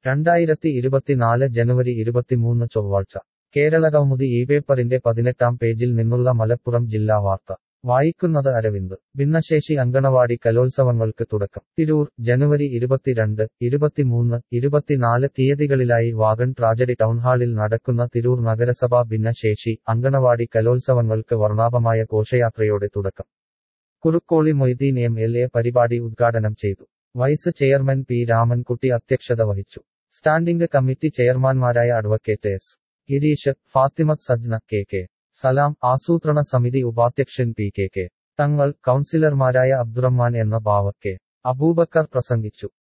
രണ്ടായിരത്തി ഇരുപത്തിനാല് ജനുവരി ഇരുപത്തിമൂന്ന് ചൊവ്വാഴ്ച കേരളകൗമുദി ഈ പേപ്പറിന്റെ പതിനെട്ടാം പേജിൽ നിന്നുള്ള മലപ്പുറം ജില്ലാ വാർത്ത വായിക്കുന്നത് അരവിന്ദ് ഭിന്നശേഷി അങ്കണവാടി കലോത്സവങ്ങൾക്ക് തുടക്കം തിരൂർ ജനുവരി ഇരുപത്തിരണ്ട് ഇരുപത്തിമൂന്ന് ഇരുപത്തിനാല് തീയതികളിലായി വാഗൺ ട്രാജഡി ടൗൺഹാളിൽ നടക്കുന്ന തിരൂർ നഗരസഭാ ഭിന്നശേഷി അങ്കണവാടി കലോത്സവങ്ങൾക്ക് വർണ്ണാഭമായ ഘോഷയാത്രയോടെ തുടക്കം Kurukkoli Moideen M L A പരിപാടി ഉദ്ഘാടനം ചെയ്തു വൈസ് ചെയർമാൻ പി രാമൻകുട്ടി അധ്യക്ഷത വഹിച്ചു സ്റ്റാൻഡിംഗ് കമ്മിറ്റി ചെയർമാൻമാരായ advocate S Girish Fathimath Sajna K K Salam ആസൂത്രണ സമിതി ഉപാധ്യക്ഷൻ പി കെ കെ തങ്ങൾ കൗൺസിലർമാരായ അബ്ദുറഹ്മാൻ എന്ന ബാവ കെ അബൂബക്കർ പ്രസംഗിച്ചു